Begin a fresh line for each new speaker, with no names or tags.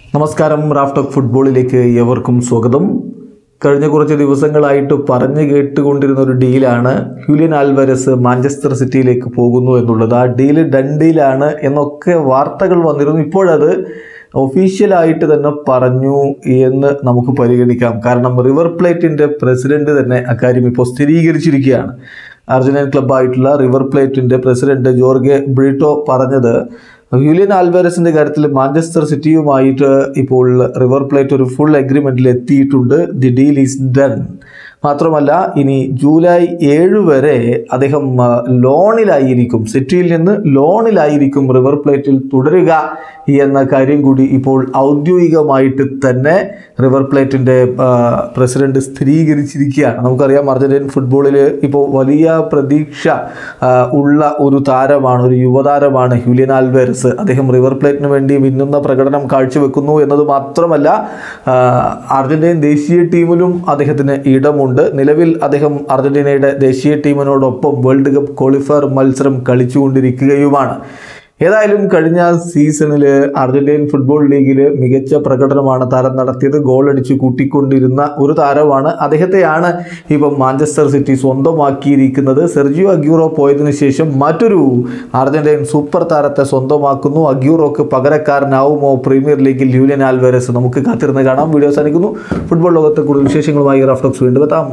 നമസ്കാരം റാഫ്റ്റോക്ക് ഫുട്ബോളിലേക്ക് ഏവർക്കും സ്വാഗതം കഴിഞ്ഞ കുറച്ച് ദിവസങ്ങളായിട്ട് പറഞ്ഞു കേട്ടുകൊണ്ടിരുന്ന ഒരു ഡീലാണ് ഹ്യൂലിയൻ ആൽവരസ് മാഞ്ചസ്റ്റർ സിറ്റിയിലേക്ക് പോകുന്നു എന്നുള്ളത് ആ ഡീല് ഡൺ ഡീലാണ് എന്നൊക്കെ വാർത്തകൾ വന്നിരുന്നു ഇപ്പോഴത് ഒഫീഷ്യലായിട്ട് തന്നെ പറഞ്ഞു എന്ന് നമുക്ക് പരിഗണിക്കാം കാരണം റിവർ പ്ലേറ്റിൻ്റെ പ്രസിഡന്റ് തന്നെ അക്കാര്യം ഇപ്പോൾ സ്ഥിരീകരിച്ചിരിക്കുകയാണ് അർജന്റീൻ ക്ലബ്ബായിട്ടുള്ള റിവർ പ്ലേറ്റിൻ്റെ പ്രസിഡന്റ് ജോർഗെ ബ്രിട്ടോ പറഞ്ഞത് ഹ്യൂലിയൻ ആൽവാരസിന്റെ കാര്യത്തിൽ മാഞ്ചസ്റ്റർ സിറ്റിയുമായിട്ട് ഇപ്പോൾ റിവർ പ്ലേറ്റ് ഒരു ഫുൾ അഗ്രിമെന്റിൽ എത്തിയിട്ടുണ്ട് ദി ഡീൽ ഈസ് ഡൺ മാത്രമല്ല ഇനി ജൂലൈ ഏഴ് വരെ അദ്ദേഹം ആ, ലോണിലായിരിക്കും സിറ്റിയിൽ നിന്ന് ലോണിലായിരിക്കും റിവർ പ്ലേറ്റിൽ തുടരുക എന്ന കാര്യം കൂടി ഇപ്പോൾ ഔദ്യോഗികമായിട്ട് തന്നെ റിവർ പ്ലേറ്റിൻ്റെ പ്രസിഡന്റ് സ്ഥിരീകരിച്ചിരിക്കുകയാണ് നമുക്കറിയാം അർജന്റീൻ ഫുട്ബോളിൽ ഇപ്പോൾ വലിയ പ്രതീക്ഷ ആ, ഉള്ള ഒരു താരമാണ് ഒരു യുവതാരമാണ് ഹ്യൂലിയൻ ആൽവേർസ് അദ്ദേഹം റിവർ പ്ലേറ്റിന് വേണ്ടി മിന്നുന്ന പ്രകടനം കാഴ്ചവെക്കുന്നു എന്നത് മാത്രമല്ല ആ, അർജന്റീൻ ദേശീയ ടീമിലും അദ്ദേഹത്തിന് ഇടമുണ്ട് നിലവിൽ അദ്ദേഹം അർജന്റീനയുടെ ദേശീയ ടീമിനോടൊപ്പം വേൾഡ് കപ്പ് ക്വാളിഫയർ മത്സരം കളിച്ചുകൊണ്ടിരിക്കുകയുമാണ് ഏതായാലും കഴിഞ്ഞ സീസണിൽ അർജന്റീൻ ഫുട്ബോൾ ലീഗിൽ മികച്ച പ്രകടനമാണ് താരം നടത്തിയത് ഗോൾ അടിച്ച് കൂട്ടിക്കൊണ്ടിരുന്ന ഒരു താരമാണ് അദ്ദേഹത്തെയാണ് ഇപ്പം മാഞ്ചസ്റ്റർ സിറ്റി സ്വന്തമാക്കിയിരിക്കുന്നത് സെർജിയോ അഗ്യൂറോ പോയതിനു ശേഷം മറ്റൊരു അർജന്റീൻ സൂപ്പർ താരത്തെ സ്വന്തമാക്കുന്നു അഗ്യൂറോക്ക് പകരക്കാരനാവുമോ പ്രീമിയർ ലീഗിൽ യൂലിയൻ ആൽവരസ് നമുക്ക് കാത്തിരുന്ന് കാണാം വീഡിയോ അവസാനിക്കുന്നു ഫുട്ബോൾ ലോകത്തെ കൂടുതൽ വിശേഷങ്ങളുമായി റഫ്ലക്സ് വീണ്ടും എത്താം